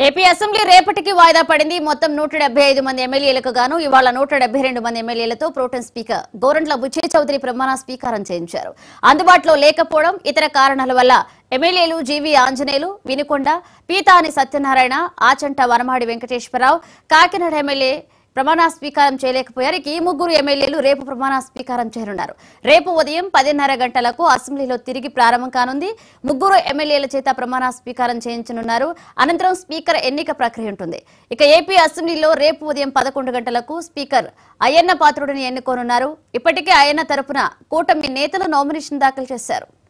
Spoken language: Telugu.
ఏపీ అసెంబ్లీ రేపటికి వాయిదా పడింది మొత్తం నూట డెబ్బై ఐదు మంది ఎమ్మెల్యేలకు గాను ఇవాళ నూట డెబ్బై రెండు మంది ఎమ్మెల్యేలతో ప్రోటెన్ స్పీకర్ గోరంట్ల బుచ్చే చౌదరి ప్రమాణ స్వీకారం చేయించారు అందుబాటులో లేకపోవడం ఇతర కారణాల వల్ల ఎమ్మెల్యేలు జీవి ఆంజనేయులు వినుకొండ పీతాని సత్యనారాయణ ఆచంట వనమాడి వెంకటేశ్వరరావు కాకినాడ ఎమ్మెల్యే ప్రమాణ స్వీకారం చేయలేకపోయారు ఇక ఈ ముగ్గురు ఎమ్మెల్యేలు రేపు ప్రమాణ స్వీకారం చేయనున్నారు రేపు ఉదయం పదిన్నర గంటలకు అసెంబ్లీలో తిరిగి ప్రారంభం కానుంది ముగ్గురు ఎమ్మెల్యేల చేత ప్రమాణ స్వీకారం చేయించనున్నారు అనంతరం స్పీకర్ ఎన్నిక ప్రక్రియ ఉంటుంది ఇక ఏపీ అసెంబ్లీలో రేపు ఉదయం పదకొండు గంటలకు స్పీకర్ అయ్యన్న పాత్రుడిని ఎన్నుకోనున్నారు ఇప్పటికే అయ్యన్న తరపున కూటమి నేతలు నామినేషన్ దాఖలు చేశారు